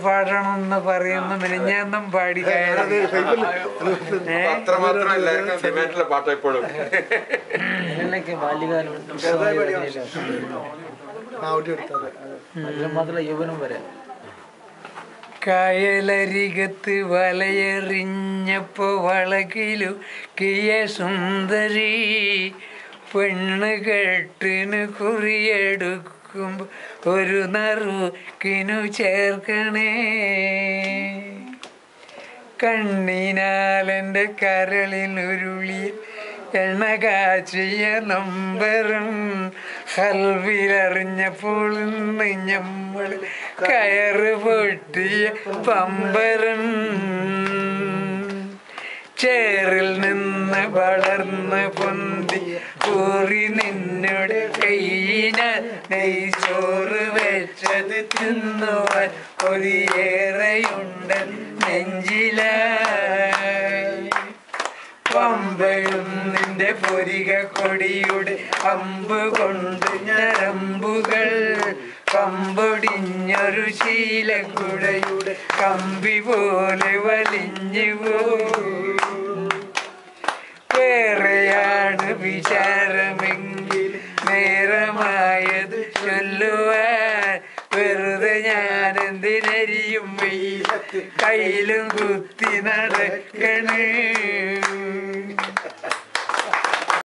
പാടണമെന്ന് പറയുന്നു മിനിഞ്ഞാന്നും പാടി കയറി ഏ? അത്രമാത്രം എല്ലാവർക്കും ഡിമാൻഡിലെ പാട്ട് എപ്പോഴും ഇതിലൊക്കെ ബാല്യകാലം അതിലും മാത്രമല്ല യൗവനം വരെ കായലരികത്ത് വലയെറിഞ്ഞപ്പോ വളകിലു കിയ സുന്ദരി പെണ്ണ് കെട്ടിന് കുറിയെടുക്കുമ്പോ ഒരു നറുക്കിനു ചേർക്കണേ കണ്ണിനാലെൻ്റെ കരളിൽ ഉരുളി എണ്ണ കാച്ചിയ നമ്പറും ഹൽവിലറിഞ്ഞപ്പോൾ ഇന്ന് ഞമ്മൾ കയറ് പൊട്ടിയ പമ്പരം ചേറിൽ നിന്ന് വളർന്ന് പൊന്തി കൂറി നിന്നോട് കയ്യിന നെയ്ച്ചോറ് വെച്ചത് തിന്നുവാൻ കൊതിയേറെയുണ്ട് നെഞ്ചിലായി പമ്പയും നിന്റെ പൊരിക കൊടിയുടെ അമ്പ് കൊണ്ട് ഞരമ്പുകൾ കമ്പൊടിഞ്ഞൊരു ശീലക്കുടയുടെ കമ്പി പോലെ വലിഞ്ഞു പോയി വേറെയാണ് വിചാരമെങ്കിൽ നേരമായത് ചൊല്ലുവാൻ വെറുതെ ഞാൻ എന്തിനരിയും വെയിലത്ത് കയ്യിലും കുത്തി നടക്കണേ